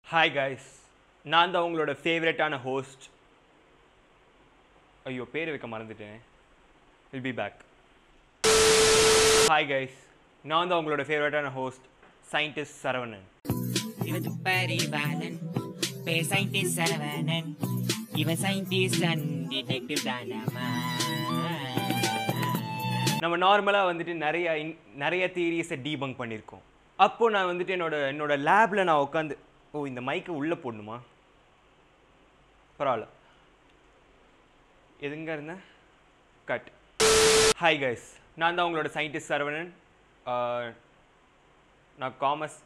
Hi guys நான் தான் உங்களோட ஃபேவரட்டான ஹோஸ்ட் ஐயோ பேர் வைக்க மறந்துட்டேன் will be back hi guys நான் தான் உங்களோட ஃபேவரட்டான ஹோஸ்ட் சயின்டிஸ்ட் சரவணன் இவன் துப்பறிவாளன் பேர் சயின்டிஸ்ட் சரவணன் இவன் சயின்டிஸ்ட் அண்ட் டிடெக்டிவ் தானமா நம்ம நார்மலாக வந்துட்டு நிறைய இன் நிறைய தியரிஸை டீபங்க் பண்ணியிருக்கோம் அப்போது நான் வந்துட்டு என்னோட என்னோட லேபில் நான் உட்காந்து ஓ இந்த மைக்கை உள்ளே போடணுமா பரவாயில்ல எதுங்க இருந்தேன் கட் ஹாய் கைஸ் நான் தான் உங்களோட சயின்டிஸ்ட் சரவணன் ஆஹ், நான் commerce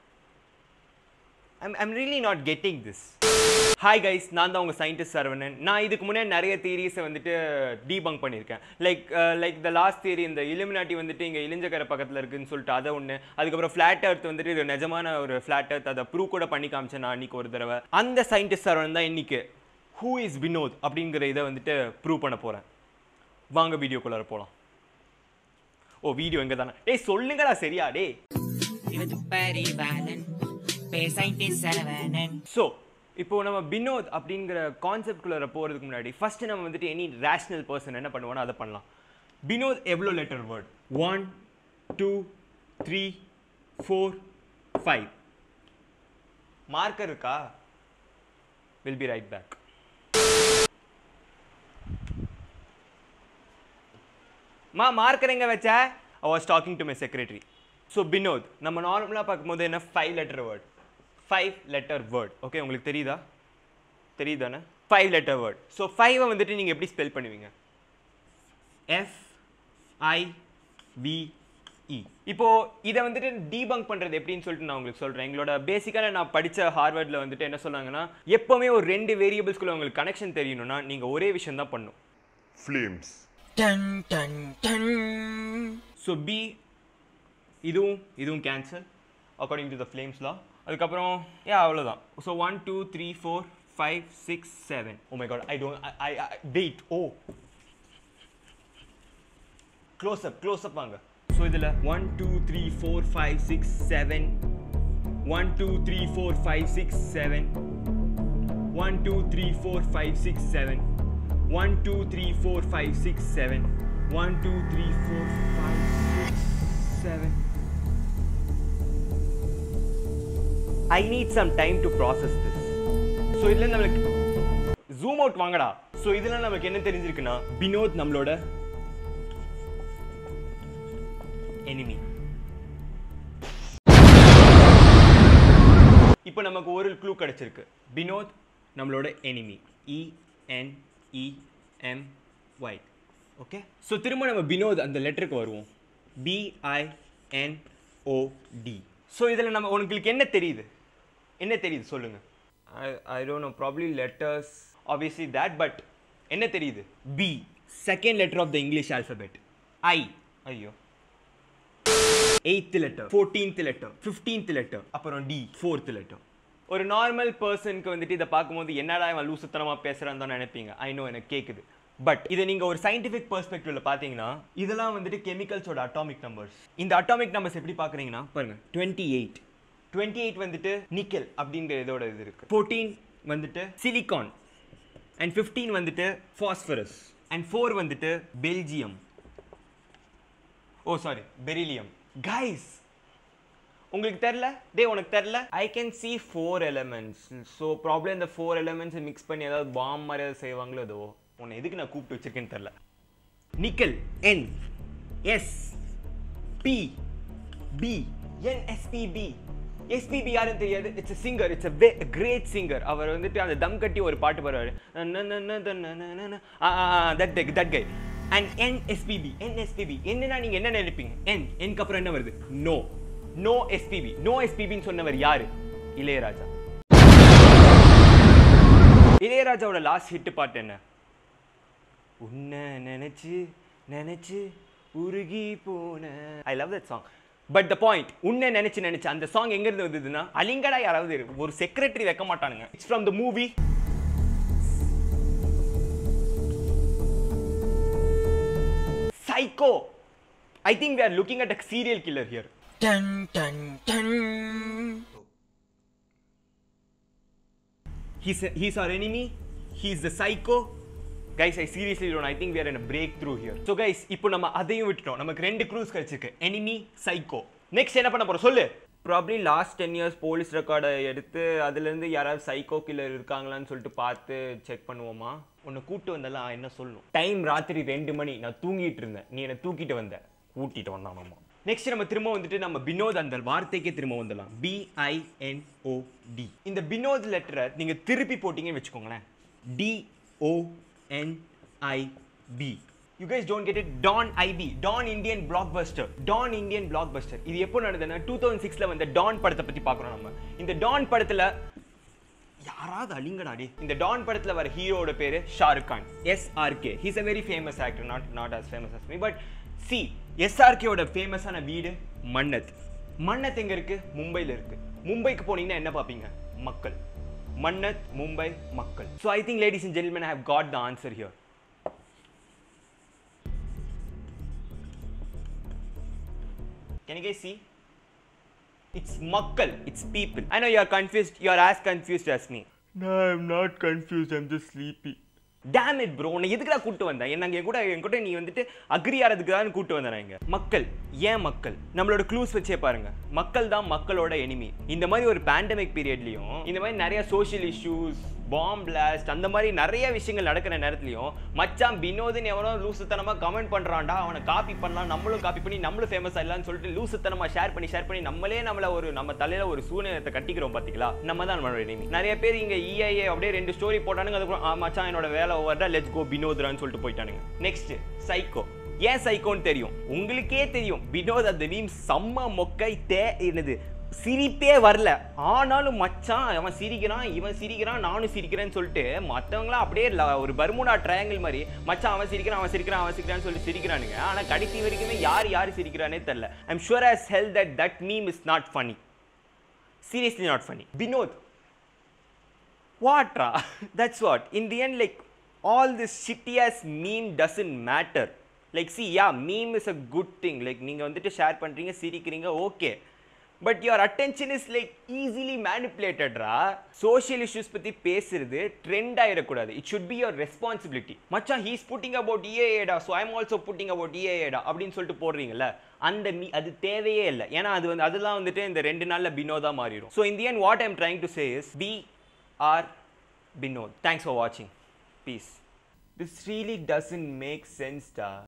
I'm I'm really not getting this hi guys நான் தான் உங்கள் சயின்டிஸ்ட் சரவணன் நான் இதுக்கு முன்னாடி நிறைய தியரிஸை வந்துட்டு டீபங்க் பண்ணியிருக்கேன் like like the last theory இந்த இலுமினாட்டி வந்துட்டு இங்கே இளிஞ்சக்கரை பக்கத்தில் இருக்குன்னு சொல்லிட்டு அதை ஒன்று அதுக்கப்புறம் ஃப்ளாட் எர்த் வந்துட்டு இது நிஜமான ஒரு ஃப்ளாட் எர்த் அதை ப்ரூவ் கூட பண்ணி காமிச்சேன் நான் அன்றைக்கி ஒரு தடவை அந்த சயின்டிஸ்ட் சரவணன் தான் இன்னைக்கு ஹூ இஸ் வினோத் அப்படிங்கிற இதை வந்துட்டு ப்ரூவ் பண்ண போகிறேன் வாங்க வீடியோக்குள்ளார போகலாம் ஓ வீடியோ எங்கே தானே டேய் சொல்லுங்கடா சரியா டேய் இவன் துப்பறிவாளன் பேர் சயின்டிஸ்ட் சரவணன் ஸோ இப்போ நம்ம பினோத் அப்படிங்கிற கான்செப்ட்குள்ளே போகிறதுக்கு முன்னாடி ஃபர்ஸ்ட் நம்ம வந்துட்டு எனி ரேஷ்னல் பர்சன் என்ன பண்ணுவோம்னா அதை பண்ணலாம் பினோத் எவ்வளோ letter word one two three four five marker இருக்கா வில் பி ரைட் பேக் மா மார்க்கர் எங்க வச்ச I was talking to my secretary so Binod நம்ம நார்மலாக பார்க்கும்போது என்ன five letter word five letter word okay உங்களுக்கு தெரியுதா தெரியுதானே ஃபைவ் லெட்டர் வேர்ட் ஸோ ஃபைவை வந்துட்டு நீங்கள் எப்படி ஸ்பெல் பண்ணுவீங்க எஃப் ஐ வி இ இப்போ இதை வந்துட்டு டீபங்க் பண்ணுறது எப்படின்னு சொல்லிட்டு நான் உங்களுக்கு சொல்கிறேன் எங்களோட பேசிக்காக நான் படித்த ஹார்வர்டில் வந்துட்டு என்ன சொன்னாங்கன்னா எப்போவுமே ஒரு ரெண்டு வேரியபிள்ஸ்குள்ள உங்களுக்கு கனெக்ஷன் தெரியணும்னா நீங்கள் ஒரே விஷயம் தான் பண்ணும் flames. Dun dun dun so B இதுவும் இதுவும் cancel according to the flames லா அதுக்கப்புறம் ஏ அவ்வளோதான் so one two three four five six seven oh my god I don't I wait oh close up close up வாங்க so இதில் one two three four five six seven one two three four five six seven one two three four five six seven one two three four five six seven one two three four five six seven I need some time to process this so இதில் நம்மளுக்கு zoom out வாங்கடா so இதில் நமக்கு என்ன தெரிஞ்சிருக்குன்னா வினோத் நம்மளோட enemy இப்போ நமக்கு ஒரு க்ளூ கிடைச்சிருக்கு வினோத் நம்மளோட enemy E N E M Y okay so திரும்ப நம்ம வினோத் அந்த லெட்டருக்கு வருவோம் பிஐ என் ஓ டி ஸோ இதில் நம்ம உங்களுக்கு என்ன தெரியுது என்ன தெரியுது சொல்லுங்க I I don't know probably letters obviously that but என்ன தெரியுது B second letter of the English alphabet I ஐயோ eighth letter fourteenth letter fifteenth letter அப்புறம் டி ஃபோர்த் லெட்டர் ஒரு நார்மல் பர்சனுக்கு வந்துட்டு இதை பார்க்கும்போது என்னடா இவன் லூசுத்தனமாக பேசுகிறான்னு தான் நினைப்பீங்க ஐ நோ எனக்கு கேட்குது பட் இதை நீங்கள் ஒரு சயின்டிஃபிக் பெர்ஸ்பெக்டிவ்ல பார்த்தீங்கன்னா இதெல்லாம் வந்துட்டு கெமிக்கல்ஸோட அட்டாமிக் நம்பர்ஸ் இந்த அட்டாமிக் நம்பர்ஸ் எப்படி பார்க்குறீங்கன்னா பாருங்க டுவெண்ட்டி எயிட் டுவெண்ட்டி எயிட் வந்துட்டு நிக்கல் அப்படிங்கிற இதோட இது இருக்கு ஃபோர்டீன் வந்துட்டு சிலிகான் அண்ட் ஃபிஃப்டீன் வந்துட்டு ஃபாஸ்பரஸ் அண்ட் ஃபோர் வந்துட்டு Belgium oh sorry beryllium guys உங்களுக்கு தெரில டே உனக்கு தெரில I can see four elements so problem இந்த ஃபோர் எலமெண்ட்ஸை மிக்ஸ் பண்ணி ஏதாவது பாம் மாதிரி ஏதாவது செய்வாங்களோ ஏதோ உன்னை எதுக்கு நான் கூப்பிட்டு வச்சிருக்கேன்னு தெரில nickel N S B B N SPB SPB யாருன்னு தெரியாது it's a singer it's a great singer அவர் வந்துட்டு அந்த தம் கட்டி ஒரு பாட்டு பாடுவார் that that guy and N SPB N SPB என்னன்னா நீங்க என்ன நினைப்பீங்க என் என்க்கு அப்புறம் என்ன வருது நோ நோ எஸ்பிபி நோ எஸ்பிபின்னு சொன்னவர் யாரு இளையராஜா இளையராஜாவோட லாஸ்ட் ஹிட் பாட்டு என்ன உன்னை நினைச்சு நினைச்சு உருகி போன I love that song but the point உன்னை நினைச்சு நினைச்சு அந்த சாங் எங்க இருந்து வந்ததுன்னா அலிங்கடா யாராவது இரு- ஒரு செக்ரட்டரி வைக்க மாட்டானுங்க it's from the movie psycho I think we are looking at a serial killer here dun dun dun he's he's our enemy he's the psycho guys i seriously don't i think we are in a breakthrough here so guys இப்போ நம்ம அதையும் விட்டுட்டோம் நமக்கு ரெண்டு cruise கிடைச்சிருக்கு enemy psycho next என்ன பண்ண போறோம் சொல்லு probably last ten years police ரெக்கார்டை எடுத்து அதுலேருந்து யாராவது சைக்கோ கில்லர் இருக்காங்களான்னு சொல்லிட்டு பார்த்து செக் பண்ணுவோமா உன்னை கூட்டு வந்தெல்லாம் என்ன சொல்லணும் டைம் ராத்திரி ரெண்டு மணி நான் தூங்கிட்டு இருந்தேன் நீ என்னை தூக்கிட்டு வந்த கூட்டிட்டு வந்தான் மாமா நெக்ஸ்ட் நம்ம திரும்ப வந்துட்டு நம்ம பினோத் அந்த வார்த்தைக்கே திரும்ப வந்துடலாம் பிஐஎன்ஓடி இந்த பினோத் லெட்டரை நீங்க திருப்பி போட்டீங்கன்னு வச்சுக்கோங்களேன் D O N I B you guys don't get it Don IB Don Indian blockbuster Don Indian blockbuster இது எப்போ நடந்ததுன்னா டூ தௌசண்ட் சிக்ஸ்ல வந்த டான் படத்தை பத்தி பார்க்குறோம் நம்ம இந்த டான் படத்துல யாராவது அழிங்கடா டே இந்த டான் படத்துல வர ஹீரோட பேரு Shahrukh Khan SRK he's a very famous actor not not as famous as me but see எஸ்ஆர்கேவோட ஃபேமஸான வீடு மன்னத் மன்னத் எங்க இருக்கு மும்பைல இருக்கு மும்பைக்கு போனீங்கன்னா என்ன பார்ப்பீங்க மக்கள் மன்னத் மும்பை மக்கள் so I think ladies and gentlemen have got the answer here Can you guys see? It's makkal. It's people. I know you are confused. You are as confused as me. No, I'm not confused. I'm just sleepy. Damn it bro உன்னை எதுக்குடா கூட்டு வந்தேன் என்ன என் கூட என் கூட நீ வந்துட்டு agri ஆகிறதுக்கு தான் கூட்டு வந்தேன் நான் இங்க மக்கள் ஏன் மக்கள் நம்மளோட க்ளூஸ் வச்சே பாருங்க மக்கள் தான் மக்களோட எனிமி இந்த மாதிரி ஒரு பேண்டமிக் பீரியட்லயும் இந்த மாதிரி நிறைய சோஷியல் இஷ்யூஸ் பாம் பிளாஸ்ட் அந்த மாதிரி நிறைய விஷயங்கள் நடக்கிற நேரத்துலையும் மச்சான் வினோதுன்னு எவனோ லூசுத்தனமா கமெண்ட் பண்றான்டா அவனை காப்பி பண்ணலாம் நம்மளும் காப்பி பண்ணி நம்மளும் ஃபேமஸ் ஆயிடலாம்னு சொல்லிட்டு லூசுத்தனமா ஷேர் பண்ணி ஷேர் பண்ணி நம்மளே நம்மள ஒரு நம்ம தலையில ஒரு சூழ்நிலத்தை கட்டிக்கிறோம் பாத்தீங்களா நம்ம தான் நம்மளோட enemy. நிறைய பேர் இங்க இஐஏ அப்படியே ரெண்டு ஸ்டோரி போட்டானுங்க அதுக்கப்புறம் ஆ மச்சான் என்னோட வேலை ஓவர்டா லெட்ஸ் கோ வினோத்ரான்னு சொல்லிட்டு போயிட்டானுங்க நெக்ஸ்ட் சைக்கோ ஏன் சைக்கோன்னு தெரியும் உங்களுக்கே தெரியும் வினோத் அந்த மீம் செம்ம மொக்கை தே என்னது சிரிப்பே வரல ஆனாலும் மச்சான் அவன் சிரிக்கிறான் இவன் சிரிக்கிறான் நானும் சிரிக்கிறேன்னு சொல்லிட்டு மற்றவங்களாம் அப்படியே ல- ஒரு பர்முடா ட்ரையாங்கிள் மாதிரி மச்சான் அவன் சிரிக்கிறான் அவன் சிரிக்கிறான் அவன் சிரிக்கிறான்னு சொல்லிட்டு சிரிக்கிறானுங்க ஆனா கடைசி வரைக்குமே யார் யார் சிரிக்கிறானே தெரியல I'm sure as hell that that meme is not funny seriously not funny vinod what ra? that's what in the end like all this shitty ass meme doesn't matter like see yeah meme is a good thing like நீங்க வந்துட்டு share பண்றீங்க சிரிக்கிறீங்க okay but your attention is like easily மேனிப்புலேட்டட்ரா social issues பத்தி பேசுறது trend ஆயிடக்கூடாது it should be your responsibility மச்சான் he's putting about இஏஏடா so I'm also putting about இஏஏடா அப்படின்னு சொல்லிட்டு போடுறீங்கல்ல அந்த மீ அது தேவையே இல்லை ஏன்னா அது வந்து அதெல்லாம் வந்துட்டு இந்த ரெண்டு நாள்ல பினோதா மாறிடும் ஸோ இந்த end what I'm trying to say is B R Binod thanks for வாட்சிங் peace this really doesn't make sense டா